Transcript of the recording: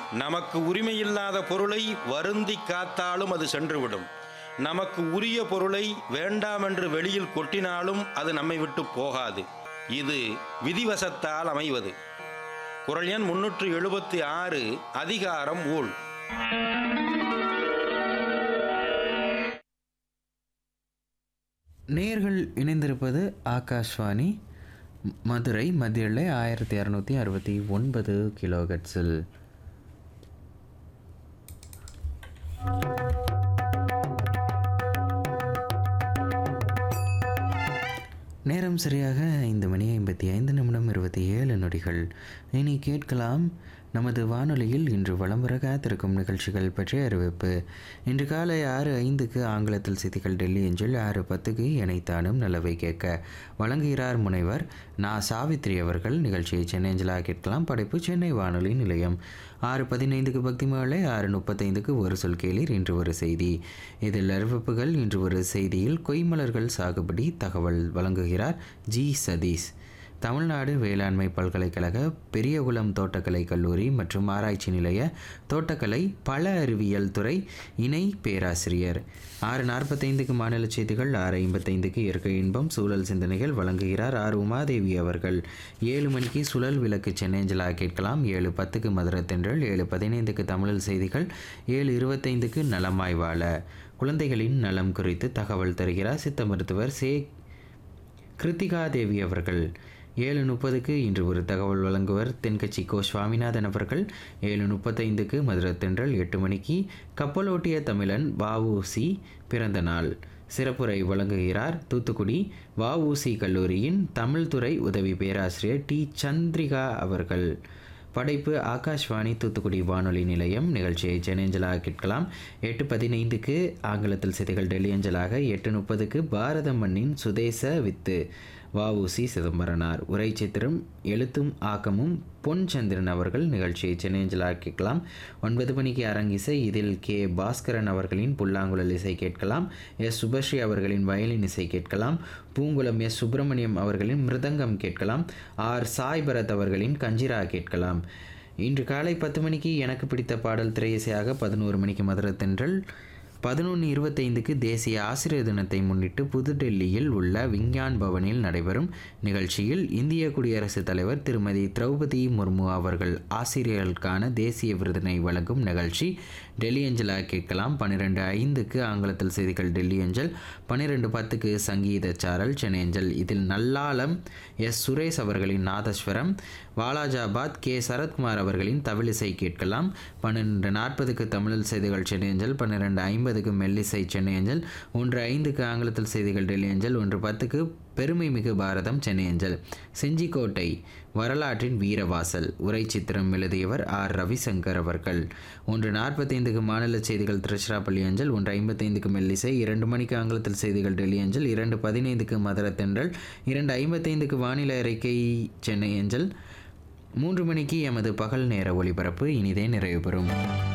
நமக்கு உரிமையில்லாத பொருளை வருந்தி காத்தாலும் அது சென்றுவிடும் நமக்கு உரிய பொருளை வேண்டாமென்று வெளியில் கொட்டினாலும் அது நம்மை விட்டு போகாது இது விதிவசத்தால் அமைவது குரல் எண் முன்னூற்று எழுபத்தி ஆறு அதிகாரம் ஊழ் நேர்கள் இணைந்திருப்பது ஆகாஷ்வாணி ம- மதுரை மத்தியிலே ஆயிரத்தி இரநூத்தி அறுபத்தி ஒன்பது கிலோகட்ஸில் நேரம் சரியாக ஐந்து மணி ஐம்பத்தி ஐந்து நிமிடம் இருபத்தி ஏழு நொடிகள் இனி கேட்கலாம் நமது வானொலியில் இன்று வலம் வர காத்திருக்கும் நிகழ்ச்சிகள் பற்றிய அறிவிப்பு இன்று காலை ஆறு ஐந்துக்கு ஆங்கிலத்தில் செய்திகள் டெல்லி எஞ்சில் ஆறு பத்துக்கு இணைத்தானும் நல்லவை கேட்க வழங்குகிறார் முனைவர் நா சாவித்ரி அவர்கள் நிகழ்ச்சியை சென்னை அஞ்சலாக கேட்கலாம் படைப்பு சென்னை வானொலி நிலையம் ஆறு பதினைந்துக்கு பக்தி மகளை ஆறு முப்பத்தைந்துக்கு ஒரு சொல் கேளீர் இன்று ஒரு செய்தி இதில் அறிவிப்புகள் இன்று ஒரு செய்தியில் கொய்மலர்கள் சாகுபடி தகவல் வழங்குகிறார் ஜி சதீஷ் தமிழ்நாடு வேளாண்மை பல்கலைக்கழக பெரியகுளம் தோட்டக்கலை கல்லூரி மற்றும் ஆராய்ச்சி நிலைய தோட்டக்கலை பல அறிவியல் துறை இணை பேராசிரியர் ஆறு நாற்பத்தைந்துக்கு மாநில செய்திகள் ஆறு ஐம்பத்தைந்துக்கு இயற்கை இன்பம் சூழல் சிந்தனைகள் வழங்குகிறார் ஆர் உமாதேவி அவர்கள் ஏழு மணிக்கு சுழல் விளக்கு சென்னேஞ்சலா கேட்கலாம் ஏழு பத்துக்கு மதுரை தென்றல் ஏழு பதினைந்துக்கு தமிழில் செய்திகள் ஏழு இருபத்தைந்துக்கு நலமாய் வாழ குழந்தைகளின் நலம் குறித்து தகவல் தருகிறார் சித்த மருத்துவர் சே கிருத்திகா தேவி அவர்கள் ஏழு முப்பதுக்கு இன்று ஒரு தகவல் வழங்குவர் தென்கட்சி கோ சுவாமிநாதன் அவர்கள் ஏழு முப்பத்தைந்துக்கு மதுரை தென்றல் எட்டு மணிக்கு கப்பலோட்டிய தமிழன் வஉசி பிறந்த நாள் சிறப்புரை வழங்குகிறார் தூத்துக்குடி வஉசி கல்லூரியின் தமிழ்துறை உதவி பேராசிரியர் டி சந்திரிகா அவர்கள் படைப்பு ஆகாஷ்வாணி தூத்துக்குடி வானொலி நிலையம் நிகழ்ச்சியை சென்னேஞ்சலாக கேட்கலாம் எட்டு பதினைந்துக்கு ஆங்கிலத்தில் செய்திகள் டெல்லி அஞ்சலாக எட்டு முப்பதுக்கு பாரத மண்ணின் சுதேச வித்து வஉசி சிதம்பரனார் உரை சித்திரம் எழுத்தும் ஆக்கமும் பொன் சந்திரன் அவர்கள் நிகழ்ச்சியை சென்னேஞ்சலாக கேட்கலாம் ஒன்பது மணிக்கு அரங்கிசை இதில் கே பாஸ்கரன் அவர்களின் புல்லாங்குழல் இசை கேட்கலாம் எஸ் சுபஸ்ரீ அவர்களின் வயலின் இசை கேட்கலாம் பூங்குளம் எஸ் சுப்பிரமணியம் அவர்களின் மிருதங்கம் கேட்கலாம் ஆர் சாய் பரத் அவர்களின் கஞ்சிரா கேட்கலாம் இன்று காலை பத்து மணிக்கு எனக்கு பிடித்த பாடல் திரையிசையாக பதினோரு மணிக்கு மதுரை தென்றல் பதினொன்று இருபத்தைந்துக்கு தேசிய ஆசிரியர் தினத்தை முன்னிட்டு புதுடெல்லியில் உள்ள விஞ்ஞான் பவனில் நடைபெறும் நிகழ்ச்சியில் இந்திய குடியரசுத் தலைவர் திருமதி திரௌபதி முர்மு அவர்கள் ஆசிரியர்களுக்கான தேசிய விருதினை வழங்கும் நிகழ்ச்சி டெல்லி அஞ்சலா கேட்கலாம் பன்னிரெண்டு ஐந்துக்கு ஆங்கிலத்தில் செய்திகள் டெல்லி அஞ்சல் பன்னிரெண்டு பத்துக்கு சங்கீத சாரல் சென்னை அஞ்சல் இதில் நல்லாலம் எஸ் சுரேஷ் அவர்களின் நாதஸ்வரம் வாலாஜாபாத் கே சரத்குமார் அவர்களின் தவிலிசை கேட்கலாம் பன்னிரெண்டு நாற்பதுக்கு தமிழில் செய்திகள் சென்னை அஞ்சல் பன்னிரெண்டு ஐம்பதுக்கு மெல்லிசை சென்னை அஞ்சல் ஒன்று ஐந்துக்கு ஆங்கிலத்தில் செய்திகள் டெல்லி அஞ்சல் ஒன்று பத்துக்கு பெருமை மிகு பாரதம் சென்னை அஞ்சல் செஞ்சிக்கோட்டை வரலாற்றின் வீரவாசல் உரை சித்திரம் எழுதியவர் ஆர் ரவிசங்கர் அவர்கள் ஒன்று நாற்பத்தைந்துக்கு மாநில செய்திகள் திருச்சிராப்பள்ளி அஞ்சல் ஒன்று ஐம்பத்தைந்துக்கு மெல்லிசை இரண்டு மணிக்கு ஆங்கிலத்தில் செய்திகள் டெல்லி அஞ்சல் இரண்டு பதினைந்துக்கு மதுரை தென்றல் இரண்டு ஐம்பத்தைந்துக்கு வானிலை அறிக்கை சென்னை அஞ்சல் மூன்று மணிக்கு எமது பகல் நேர ஒளிபரப்பு இனிதே நிறைவு பெறும்